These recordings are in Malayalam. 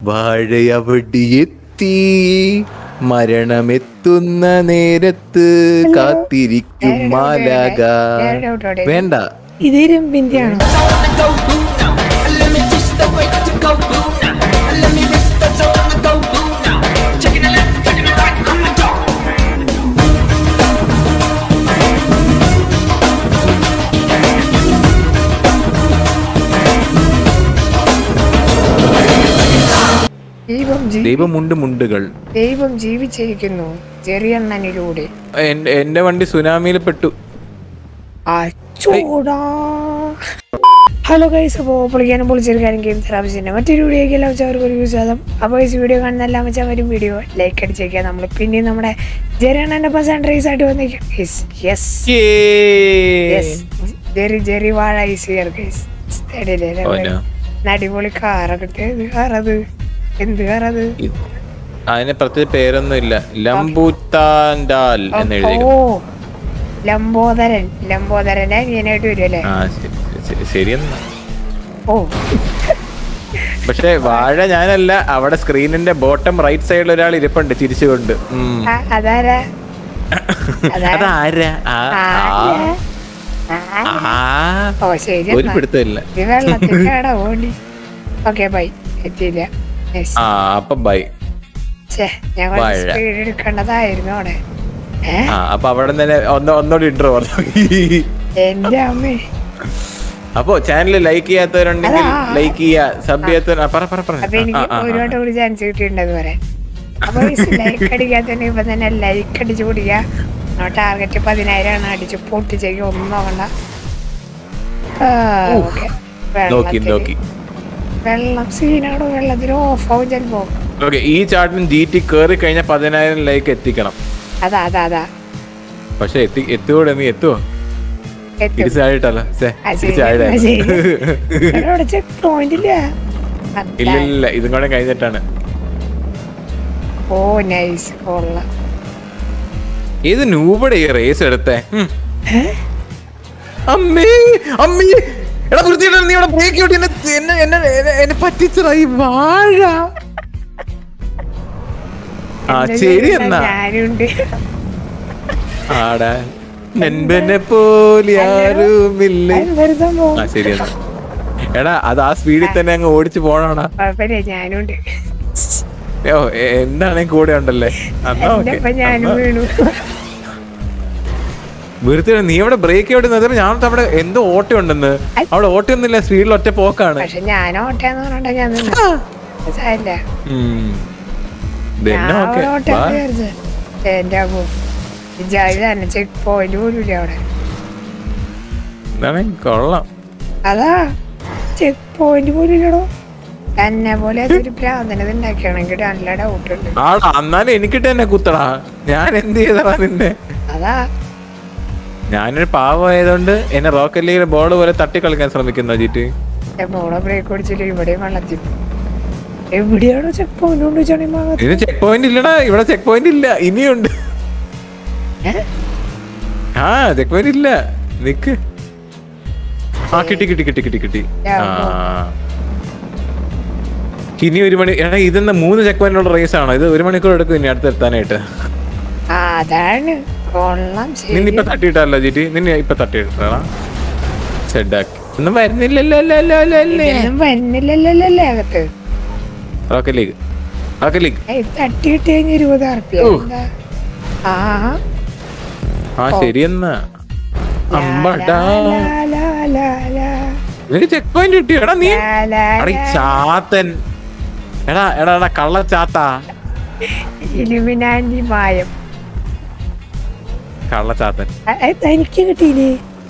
വാഴയവിടെ എത്തി മരണമെത്തുന്ന നേരത്ത് കാത്തിരിക്കും മാലാക വേണ്ട ഇത് ഇരുമ്പിന്റെ ആണോ ദൈവം ജീ- ദൈവമുണ്ട് മുണ്ടുകൾ ദൈവം ജീവിച്ചിരിക്കുന്നു ചെറിയണ്ണനിലൂടെ എൻ- എന്റെ വണ്ടി സുനാമിയിൽ പെട്ടു അച്ചോടാ ഹലോ ഗൈസ് അപ്പോൾ പൊളിക്കാനും പൊളിച്ചെടുക്കാനും ഗെയിം തെറാപ്പിച്ചിൻ്റെ മറ്റൊരു വീഡിയോയ്ക്ക് എല്ലാം വെച്ചവർക്ക് ഒരു സ്വാഗതം അപ്പോൾ ഈ വീഡിയോ കാണുന്ന എല്ലാം വെച്ചാൽ വരും വീഡിയോ ലൈക്ക് അടിച്ചേക്കുക നമ്മൾ പിന്നെ നമ്മുടെ ജെറിയണ്ണൻ്റെ പസാൻ റേസ് ആയിട്ട് വന്നിരിക്കും യെസ് യെസ് ജെറി ജെറി വാഴ ഈസിയർ ഗൈസ് Oh, no. അടിപൊളി കാറൊക്കെ ഇട്ട് ഇത് കാറത് എന്ത് കാറത് ഇത് അതിന് പ്രത്യേക പേരൊന്നും ഇല്ല ലംബൂത്താൻഡാൽ എന്ന് ഓ എഴുതിയിരിക്കുന്നു ലംബോദരൻ ലംബോദരൻ അനിയനായിട്ട് വരും അല്ലേ ആ ശരി, ശരി, ശരിയെന്നാ ഓ പക്ഷെ വാഴ ഞാനല്ല അവിടെ സ്ക്രീനിന്റെ ബോട്ടം റൈറ്റ് സൈഡിൽ ഒരാൾ ഇരിപ്പുണ്ട് ചിരിച്ചുകൊണ്ട് ഉം. ആ, അതാരാ അതാ- അതാരാ ആ, ആ, ആരാ? ആ, ആ. ഓ ശരി ഒരു എന്നാ. പിടുത്തമില്ല ഇത് വെള്ളത്തിൻ്റെ ഓടി ഓക്കെ ബൈ എത്തിയില്ല Yes. ആ അപ്പൊ ബൈ ഛേ ഞാൻ വാഴ. സ്പീഡ് എടുക്കേണ്ടതായിരുന്നു അവിടെ ഏ ആ അപ്പൊ അവിടെ തന്നെ ഒന്ന് ഒന്നോട് ഇൻട്രോ പറഞ്ഞു എന്റെ അമ്മേ അപ്പൊ ചാനൽ ലൈക്ക് ചെയ്യാത്തവരുണ്ടെങ്കിൽ അതാ. ലൈക്ക് ചെയ്യാ സബ് ചെയ്യാത്തവർ ആ, പറ പറ പറ അപ്പൊ എനിക്ക് ഒരു വട്ടം കൂടി ചാൻസ് കിട്ടിയിട്ടുണ്ടെന്ന് പറയാൻ അപ്പൊ ലൈക്ക് അടിക്കാത്തന്നെ ഇപ്പൊ തന്നെ ലൈക്ക് അടിച്ചു കുടിക്കുക ടാർഗറ്റ് പതിനായിരം ആണ് അടിച്ച് പൊട്ടിച്ചേക്ക് ഒന്നും നോക്കണ്ട ആ, okay. നോക്കി വെള്ളത്തില്- നോക്കി വെള്ളം സീനാണോ വെള്ളത്തിൽ ഓഫ് ആവും ചിലപ്പോ ഓക്കെ ഈ ചാട്ടിന് ജി ടി കേറി കഴിഞ്ഞാൽ പതിനായിരം ലൈക്ക് എത്തിക്കണം അതാ അതാ അതാ പക്ഷെ എത്തി എത്തുകൂടെ നീ എത്തുവോ എത്തും തിരിച്ചായിട്ടല്ലോ ഛെ, ആ, ശരി, തിരിച്ചായിടെ. ആ, ശരി. എടാ, അവിടെ ചെക്ക് പോയിന്റ് ഇല്ല ഇല്ല ഇല്ല ഇല്ല ഇതും കൂടെ കഴിഞ്ഞിട്ടാണ് ഓ നൈസ് കൊള്ളാം ഏത് നൂബടെ ഈ റേസ് എടുത്തേ ഉം. അമ്മേ അമ്മേ എടാ വൃത്തിയുടെ നീ ഇവിടെ ബ്രേക്ക് ഔട്ട് എന്നെ എന്നെ എന്നെ എന്നെ- എന്നെ പറ്റിച്ചതായി വാഴ ആ എന്റെ ശരി ജീവിതം എന്നാ ഞാനുണ്ട് ആടാ നൻപനെ പോലെ ആരുമില്ല അത് വെറുതെ പോകും ആ ശരി എന്നാ എടാ അത് ആ സ്പീഡിൽ തന്നെ അങ്ങ് ഓടിച്ചു പോണോടാ കുഴപ്പമില്ല ഞാനുണ്ട് ഓ എ- എന്താണെ കൂടെ ഉണ്ടല്ലേ എന്നാ എന്റെ ഓക്കെ ഒപ്പം ഞാനും വീണു വെറുതെ നീ അവിടെ ബ്രേക്ക് ഔട്ട് നിന്നിട്ട് ഞാൻ അവിടെ എന്തോ ഓട്ടം ഉണ്ടെന്ന് അവിടെ ഓട്ടം ഒന്നുമില്ല സ്പീഡിൽ ഒറ്റ പോക്കാണ് പക്ഷെ ഞാൻ ഓട്ടേന്ന് പറഞ്ഞിട്ടാ ഞാൻ നിന്നു സാരില്ല ഉം. ഇതെന്നെ ഞാൻ ഓക്കെ അവിടെ ഓട്ടം വിചാരിച്ചു എന്റെ അമ്മ വിചാരിച്ച തന്നെ ചെക്ക് പോയിന്റ് പോലും ഇല്ല അവിടെ എന്താണ് കൊള്ളാം അതാ ചെക്ക് പോയിന്റ് പോലും ഇല്ലടോ എന്നെ പോലെ അതൊരു പ്രാന്തനത് ഉണ്ടാക്കിയാണെങ്കിൽ നല്ല ഡൗട്ട് ഉണ്ട് ആടാ എന്നാലും എനിക്കിട്ട് തന്നെ കുത്തടാ ഞാൻ എന്ത് ചെയ്തടാ നിന്നെ അതാ ഞാനൊരു പാവമായതുകൊണ്ട് എന്നെ റോക്കറ്റ് ലീഗിലെ ബോൾ പോലെ തട്ടി കളിക്കാൻ ശ്രമിക്കുന്ന ജീറ്റ് എന്റെ മോളെ ബ്രേക്ക് ഓടിച്ചില്ല ഇവിടെയും വെള്ളത്തിൽ എവിടെയാണോ ചെക്ക് പോയിന്റ് കൊണ്ട് വെച്ചാണെങ്കിൽ ഭാഗത്ത് ഇതിന് ചെക്ക് പോയിന്റ് ഇല്ലടാ ഇവിടെ ചെക്ക് പോയിന്റ് ഇല്ല ഇനിയുണ്ട് ആ ചെക്ക് പോയിന്റ് ഇല്ല നിക്ക് ആ കിട്ടി കിട്ടി കിട്ടി കിട്ടി കിട്ടി ആ ഇനി ഒരു മണി എടാ ഇതെന്നാ മൂന്ന് ചെക്ക് പോയിന്റുള്ള റേസ് ആണോ ഇത് ഒരു മണിക്കൂർ എടുക്കും ഇനി അടുത്ത് എത്താനായിട്ട് ആ അതാണ് കൊള്ളാം ശരി നിന്നിപ്പൊ തട്ടിയിട്ടല്ലോ ജിറ്റി നിന്നെ ഇപ്പൊ തട്ടിയിട്ടാ സെഡാക്കി ഒന്നും വരുന്നില്ലല്ലോ അല്ലോ അല്ലോ അല്ലോ അല്ലേ ഇതൊന്നും വരുന്നില്ലല്ലോ അകത്ത് റോക്കറ്റ് ലീഗ് റോക്കറ്റ് ലീഗ് ഏയ് തട്ടിയിട്ട് കഴിഞ്ഞ് ഇരുപത് അറപ്പിയ ഓ. എന്താ ആ ആ ശരിയെന്നാ അമ്പടാ ലാ, ലാ, ലാ, ലാ, നിനക്ക് ചെക്ക് പോയിന്റ് കിട്ടി എടാ നീ ലാ, ലാ, എടാ ഈ ലാ. ചാത്തൻ എടാ എടാ എടാ കള്ള ചാത്താ ഇലുമിനാന്റി മായം കള്ള ചാത്തൻ അ- അത് തനിക്ക് കിട്ടിയില്ലേ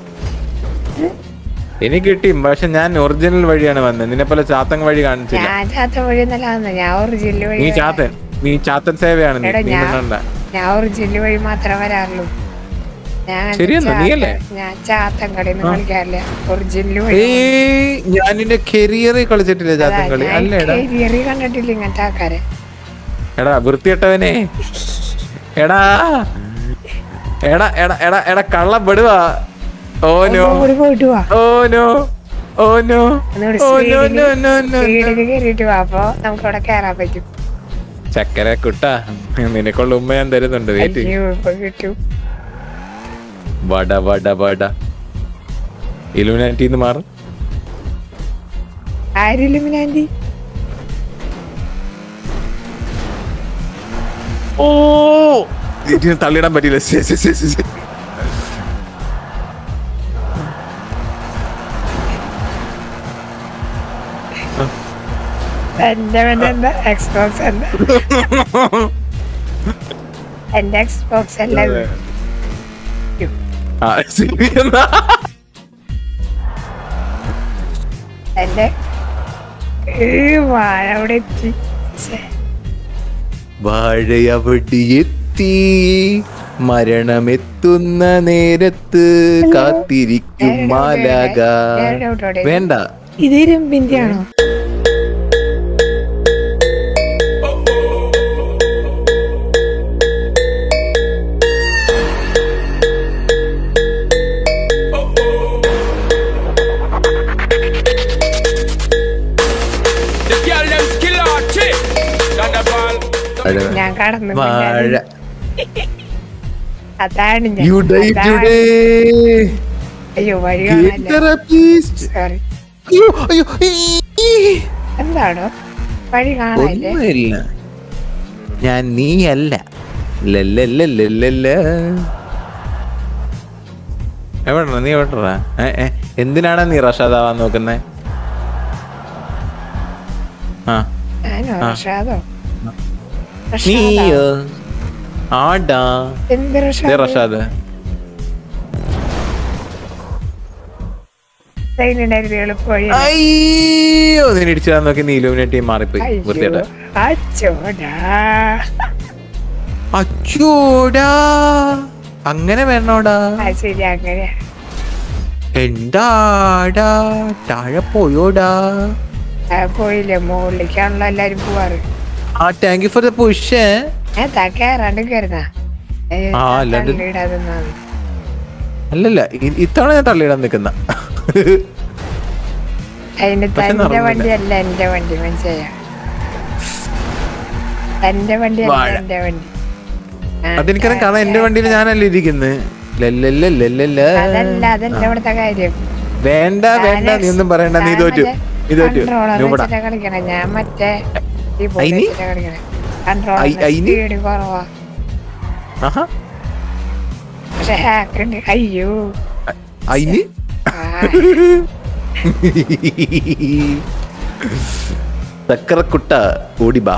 എനിക്ക് കിട്ടി പക്ഷെ ഞാൻ ഒറിജിനൽ വഴിയാണ് വന്നത് നിന്നെ പോലെ ചാത്തൻ വഴി കാണിച്ചില്ല ഞാൻ ചാത്ത വഴി എന്നല്ല ഞാൻ ഒറിജിനൽ വഴി നീ വരാ- ചാത്തൻ നീ ചാത്തൻ സേവയാണ് നീ എടാ, നീ ഞാൻ- മിണ്ടണ്ട ഞാൻ ഒറിജിനൽ വഴി മാത്രമേ വരാറുള്ളൂ ഞാൻ ശരിയെന്നാ, ചാത്ത- നീയല്ലേ? ഞാൻ ചാത്തൻ കളിയിൽ നിന്ന് കളിക്കാറില്ല ഒറിജിനൽ വഴി ഏയ് ഞാൻ നിന്റെ കരിയറിൽ കളിച്ചിട്ടില്ല ചാത്തൻ കളി അല്ല എടാ കരിയറി കണ്ടിട്ടില്ല ഇങ്ങനത്തെ ആൾക്കാരെ എടാ വൃത്തിയിട്ടവനെ എടാ എടാ എടാ എടാ എടാ കള്ള പെടുവാ ഓ നോ ഒന്നും കൂടി പോയിട്ട് വാ ഓ നോ ഓ നോ ഒന്നുകൂടി ഓ നോ സ്പീഡില് നോ നോ നോ സ്പീഡില് കയറിയിട്ട് വാ അപ്പൊ നമുക്ക് അവിടെ കയറാൻ പറ്റും ചക്കര കുട്ട നിനക്കുള്ള ഉമ്മ ഞാൻ തരുന്നുണ്ട് വെയിറ്റ് അയ്യോ ഇപ്പൊ കിട്ടും വട വട വട ഇലുമിനാറ്റിന്ന് മാറും ആരിലുമിനാന്റി ഓ ഇതിന് തള്ളിയിടാൻ പറ്റില്ല ശ്ശെ, ശ്ശെ, ശ്ശെ, ശ്ശെ. എന്റെ പിന്നെ എന്താ എക്സ്ബോക്സ് എന്താ എന്റെ എക്സ്ബോക്സ് അല്ല ഇത്. ആ, ശരി എന്നാ. എന്റെ ഈ വാഴ അവിടെ എത്തി ശ്ശെ. വാഴയവിടെ എത്തി മരണമെത്തുന്ന നേരത്ത് കാത്തിരിക്കും മാലാക ഞാൻ doubt ഓടെ. വേണ്ട ഇത് ഇരുമ്പിന്റെ ആണോ The girl them killer chick. Thunderball. ഞാൻ കടന്നു വാഴ അതാണ് ഞാൻ You died അതാണ്. today. അയ്യോ വഴി Get കാണാനല്ല therapist. സോറി അയ്യോ അയ്യോ ഈ. എന്താണോ വഴി കാണാനല്ലേ ഒന്നുമില്ല ഞാൻ നീയല്ല ലല്ലല്ലല്ലല്ല എവിടാ നീ എവിടാ എന്തിനാണ് നീ റഷാദാവാൻ നോക്കുന്നേ ആ ഞാനോ ആ. റഷാദോ നീയോ ആടാ എന്ത് ദേ റഷാദ് റഷാദ് സൈനുണ്ടായിരുന്നു എളുപ്പവഴി അയ്യോ നീ ഇടിച്ചിടാൻ നോക്കി നീ ഇലുമിനേറ്റി മാറിപ്പോയി വൃത്തിയായിട്ട് അച്ചോടാ അച്ചോടാ അങ്ങനെ വേണോടാ ആ ശരി അങ്ങനെ എന്താടാ താഴെ പോയോടാ ആ, പോയില്ലേ മുകളിലേക്കാണല്ലോ എല്ലാരും പോവാറ് ആ thank you for the push ഞാൻ താ കേറാണ്ട് കയറുന്ന ആ, അല്ലാണ്ട്- ഇടാതെ അല്ലല്ല ഇ- ഇത്തവണ ഞാൻ തള്ളിയിടാൻ നിൽക്കുന്ന അതിന് പക്ഷെ തന്റെ നടന്നില്ല. വണ്ടി അല്ല എന്റെ വണ്ടി മനസ്സിലായ തന്റെ വണ്ടി അല്ല വാഴ. എന്റെ വണ്ടി ആ, അതെനിക്കറിയാം കാരണം എന്റെ വണ്ടിയിൽ ഞാനല്ല ഇരിക്കുന്നത് ലല്ലല്ലല്ലല്ല അതല്ല അതല്ല ഇവിടുത്തെ കാര്യം വേണ്ട വേണ്ട നീ ഒന്നും പറയണ്ട നീ തോറ്റു നീ തോറ്റു കൺട്രോളർ നൂപടാ വെച്ചിട്ടാ കളിക്കണേ ഞാൻ മറ്റേ keyboard അയിന്? വെച്ചിട്ടാ കളിക്കണേ കൺട്രോളർ അയി- അയിന്? സ്പീഡ് കുറവാ ആഹാ പക്ഷെ ഹാക്ക് ഉണ്ട് അയ്യോ അയിന് ആ, ചക്കരക്കുട്ട ഓടിബാ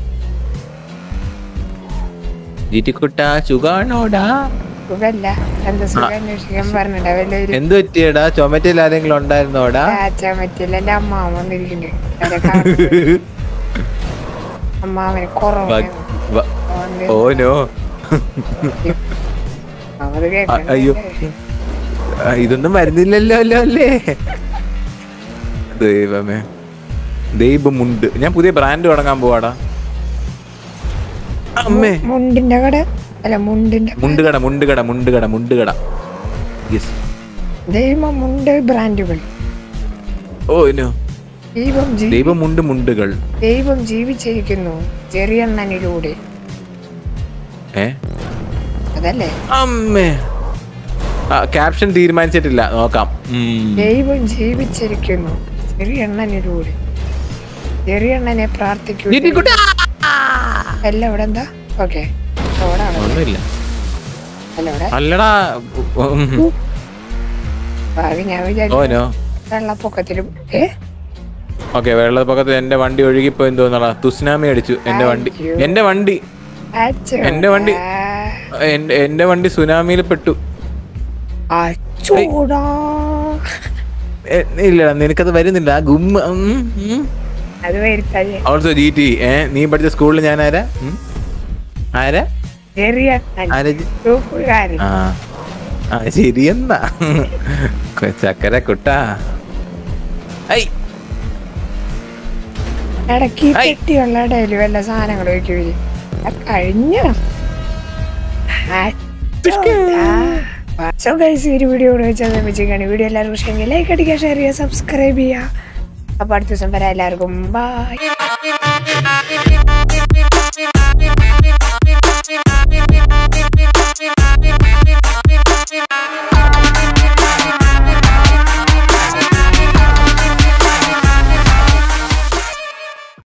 ജീറ്റിക്കുട്ട സുഖാണോടാ സുഖല്ല എന്താ സുഖം അന്വേഷിക്കാൻ പറഞ്ഞിട്ട് വലിയൊരു എന്ത് പറ്റിയടാ ചുമറ്റയിൽ ആരെങ്കിലും ഉണ്ടായിരുന്നോടാ കാച്ചാൻ പറ്റില്ല എന്റെ അമ്മാവൻ വന്നിരിക്കുന്നുണ്ട് അവരെ കാണുമ്പോ അമ്മാവന് വ- കുറവാണ് വ- ഓ നോ അവര് അ- അയ്യോ ആ, ഇതൊന്നും വരുന്നില്ലല്ലോ അല്ലോ അല്ലേ ദൈവമേ ദൈവമുണ്ട് ഞാൻ പുതിയ ബ്രാൻഡ് തുടങ്ങാൻ പോവാടാ അമ്മേ മുണ്ടിന്റെ കട അല്ല മുണ്ടിന്റെ മുണ്ടുകട മുണ്ടുകട മുണ്ടുകട മുണ്ടുകട യെസ് ദൈവം മുണ്ട് ബ്രാൻഡുകൾ ഓ നോ ദൈവം ജീ- ദൈവമുണ്ട് മുണ്ടുകൾ ദൈവം ജീവിച്ചിരിക്കുന്നു ചെറിയണ്ണനിലൂടെ ഏ അതല്ലേ അമ്മേ ആ ക്യാപ്ഷൻ തീരുമാനിച്ചിട്ടില്ല നോക്കാം ഉം. ദൈവം ജീവിച്ചിരിക്കുന്നു ചെറിയണ്ണനിലൂടെ ചെറിയണ്ണനെ പ്രാർത്ഥിക്കൂ ജീറ്റിക്കുട്ടാ. എല്ലാം ഇവിടെ എന്താ ഓക്കെ അവിടെ ആണോ ഒന്നുമില്ല അല്ല ഇവിടെ അല്ലടാ ഉം. ഭാവി ഞാൻ ഓ വിചാരിച്ചു നോ വെള്ളപ്പൊക്കത്തിലും ഏ ഓക്കെ വെള്ളപ്പൊക്കത്തിൽ എന്റെ വണ്ടി ഒഴുകിപ്പോയി തോന്നടാ തുസ്നാമി അടിച്ചു എന്റെ വണ്ടി അയ്യോ. എന്റെ വണ്ടി അച്ചോ. എന്റെ വണ്ടി. ആ, എന്റെ എന്റെ വണ്ടി സുനാമിയിൽ പെട്ടു അച്ചോടാ എ, ഇല്ലടാ നിനക്കത് വരുന്നില്ല ആ ഗുമ്മ അത് വരുത്താതെ ഓൾസോ ജി ടി ഏ നീ പഠിച്ച സ്കൂളിൽ ഞാൻ ആരാ ഉം? ആരാ ചെറിയ ആരാ ജി- സൂപ്പുകാരൻ ആ ആ ശരി എന്നാ ചക്കര കുട്ടാ ഐ ഇടയ്ക്ക് ഐ. പെട്ടിയുള്ള ഇടയിൽ വല്ല സാധനങ്ങൾ വെക്കുവര് കഴിഞ്ഞ സോ ഗൈസ് ഈ ഒരു വീഡിയോ ഇവിടെ വെച്ചാൽ വെച്ചേക്കാണ് വീഡിയോ എല്ലാവർക്കും ഇഷ്ടമെങ്കിൽ ലൈക്ക് അടിക്കുക ഷെയർ ചെയ്യുക സബ്സ്ക്രൈബ് ചെയ്യുക അപ്പോൾ അടുത്ത ദിവസം വരാം എല്ലാവർക്കും ബൈ